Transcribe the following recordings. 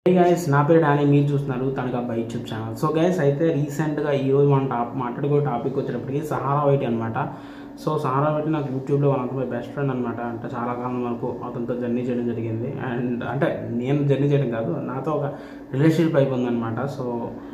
hey guys నా పేరు Danny మీరు చూస్తున్నారు తనకు అబ్బాయి యూట్యూబ్ ఛానల్ సో గైస్ అయితే రీసెంట్గా ఈరోజు మనం టాప్ మాట్లాడుకో టాపిక్ వచ్చేటప్పటికి సహారా వైట్ అనమాట సో సహారా వైట్ నాకు యూట్యూబ్లో one of my best friend అనమాట అంటే చాలా కాలం వరకు అతనితో జర్నీ చేయడం జరిగింది అండ్ అంటే నేను జర్నీ చేయడం కాదు నాతో ఒక రిలేషన్షిప్ అయిపోయింది అనమాట సో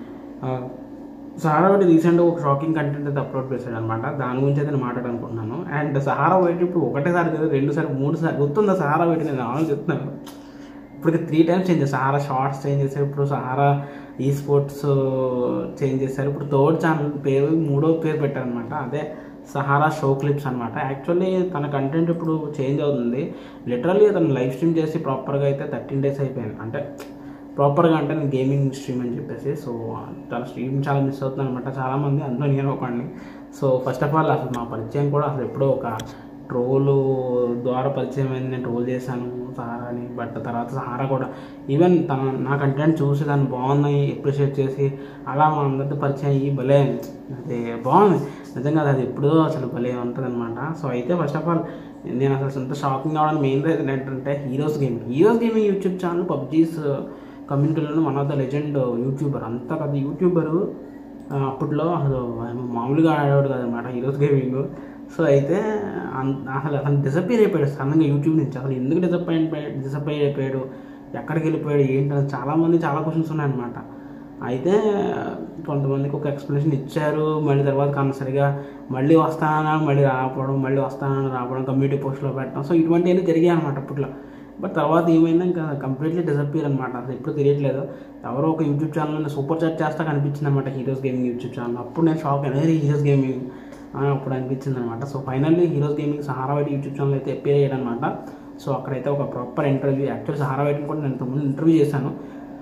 సహారా వైట్ రీసెంట్గా ఒక షాకింగ్ కంటెంట్ అయితే అప్లోడ్ చేశాడు అనమాట దాని గురించి అయితే నేను మాట్లాడాలనుకుంటున్నాను అండ్ సహారా వైట్ ఇప్పుడు ఒకటేసారి కదా రెండు సార్లు మూడు సార్లు గుర్తుందా సహారా వైట్ నేను ఆలోచిస్తున్నాను ఇప్పుడు త్రీ టైమ్స్ చేంజ్ చేస్తారు సహారా షార్ట్స్ చేంజ్ చేశారు ఇప్పుడు సహారా ఈ స్పోర్ట్స్ చేంజ్ చేశారు ఇప్పుడు థర్డ్ ఛానల్ పేరు మూడో పేరు పెట్టారనమాట అదే సహారా షో క్లిప్స్ అనమాట యాక్చువల్లీ తన కంటెంట్ ఇప్పుడు చేంజ్ అవుతుంది లిటరల్లీ తను లైవ్ స్ట్రీమ్ చేసి ప్రాపర్గా అయితే థర్టీన్ డేస్ అయిపోయింది అంటే ప్రాపర్గా అంటే నేను గేమింగ్ స్ట్రీమ్ అని చెప్పేసి సో తన స్ట్రీమ్ చాలా మిస్ అవుతుంది అనమాట చాలామంది అందులో నేను ఒకడిని సో ఫస్ట్ ఆఫ్ ఆల్ అసలు మా పరిచయం కూడా అసలు ఎప్పుడో ఒక ట్రోల్ ద్వారా పరిచయం అయింది నేను ట్రోల్ చేశాను సహారాని బట్ తర్వాత సహారా కూడా ఈవెన్ తన నా కంటెంట్ చూసి దాన్ని బాగున్నాయి అప్రిషియేట్ చేసి అలా మా అందరితో పరిచయం అయ్యి భలే అది బాగుంది నిజంగా అది ఎప్పుడో అసలు భలే ఉంటుంది అనమాట సో అయితే ఫస్ట్ ఆఫ్ ఆల్ నేను అసలు ఎంత షాకింగ్ అవ్వడానికి మెయిన్ రీజన్ ఏంటంటే heroes gaming heroes gaming YouTube channel PUBG's కమ్యూనిటీలో one of the legend YouTuber అంత పెద్ద యూట్యూబరు అప్పట్లో అసలు ఆయన మామూలుగా ఆడేవాడు కాదనమాట హీరోస్ గేమింగ్ సో అయితే అన్- అసలు అతను డిసప్పేర్ అయిపోయాడు సడన్గా యూట్యూబ్ నుంచి అసలు ఎందుకు డిసప్పాయింట్ డిసప్పాయింట్ అయిపోయాడు ఎక్కడికి వెళ్ళిపోయాడు ఏంటని చాలామంది చాలా క్వశ్చన్స్ ఉన్నాయన్నమాట అయితే కొంతమందికి ఒక ఎక్స్ప్లెనేషన్ ఇచ్చారు మళ్ళీ తర్వాత కనసరిగా మళ్ళీ వస్తానని మళ్ళీ రాకపోవడం మళ్ళీ వస్తానని రావడం కమ్యూనిటీ పోస్ట్లో పెట్టడం సో ఇటువంటివన్నీ జరిగాయి అనమాట అప్పట్లో బట్ తర్వాత ఏమైందా ఇంకా కంప్లీట్లీ డిసప్పియర్ అనమాట అసలు ఎప్పుడు తెలియట్లేదు ఎవరో ఒక యూట్యూబ్ ఛానల్ సూపర్ చాట్ చేస్తా కనిపించింది అనమాట హీరోస్ గేమింగ్ యూట్యూబ్ ఛానల్ అప్పుడు నేను షాక్ అనేది హీరోస్ గేమింగ్ అప్పుడు అనిపించింది అనమాట so finally heroes gaming Sahara white YouTube channel అయితే అపేర్ అయ్యాడు అనమాట సో అక్కడైతే ఒక ప్రాపర్ ఇంటర్వ్యూ యాక్చువల్ సహారా వైట్ని కూడా నేను ఇంతకుముందు ఇంటర్వ్యూ చేశాను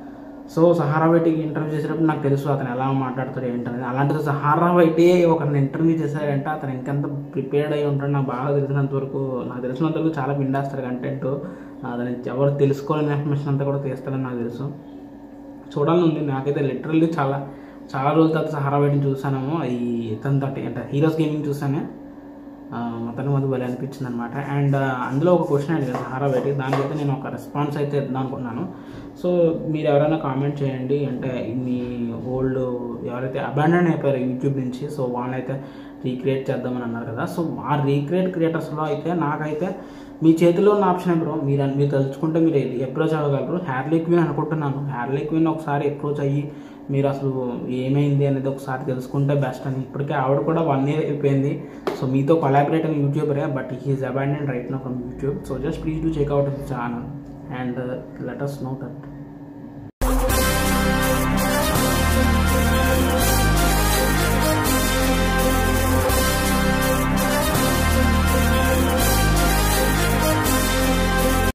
సో సహారా వైట్కి ఇంటర్వ్యూ చేసేటప్పుడు నాకు తెలుసు అతను ఎలా మాట్లాడతాడు ఏంటనేది అలాంటిది సహారా వైటే ఒకరిని ఇంటర్వ్యూ చేశాడంటే అతను ఇంకెంత ప్రిపేర్డ్ అయి ఉంటాడు నాకు బాగా తెలిసినంత వరకు నాకు తెలిసినంత వరకు చాలా పిండేస్తారు కంటెంట్ అతని ఎవరు తెలుసుకోలేని ఇన్ఫర్మేషన్ అంతా కూడా తీస్తాడని నాకు తెలుసు చూడాలని ఉంది నాకైతే లిటరల్లీ చాలా చాలా రోజుల తర్వాత సహారా వైట్ని చూసాను ఈ ఇతనితో అంటే హీరోస్ గేమింగ్ చూసానే అతను అది భలే అనిపించింది అనమాట అండ్ అందులో ఒక క్వశ్చన్ అడిగాను సహారా వైట్కి దానికైతే నేను ఒక రెస్పాన్స్ అయితే ఇద్దాం అనుకున్నాను సో మీరు ఎవరైనా కామెంట్ చేయండి అంటే మీ ఓల్డ్ ఎవరైతే అబాండన్ అయిపోయారు యూట్యూబ్ నుంచి సో వాళ్ళైతే రీక్రియేట్ చేద్దామని అన్నారు కదా సో ఆ రీక్రియేట్ క్రియేటర్స్లో అయితే నాకైతే మీ చేతిలో ఉన్న ఆప్షన్ బ్రో మీరు మీరు తలుచుకుంటే మీరు అప్రోచ్ అవ్వగలరు హ్యార్లీ క్వీన్ అనుకుంటున్నాను హ్యార్లీ క్వీన్ ఒకసారి అప్రోచ్ అయ్యి మీరు అసలు ఏమైంది అనేది ఒకసారి తెలుసుకుంటే బెస్ట్ అని ఇప్పటికే ఆవిడ కూడా వన్ ఇయర్ అయిపోయింది సో మీతో కొలాబరేట్ అయిన యూట్యూబరే but he's abandoned right now from YouTube so just please do check out his channel and let us know that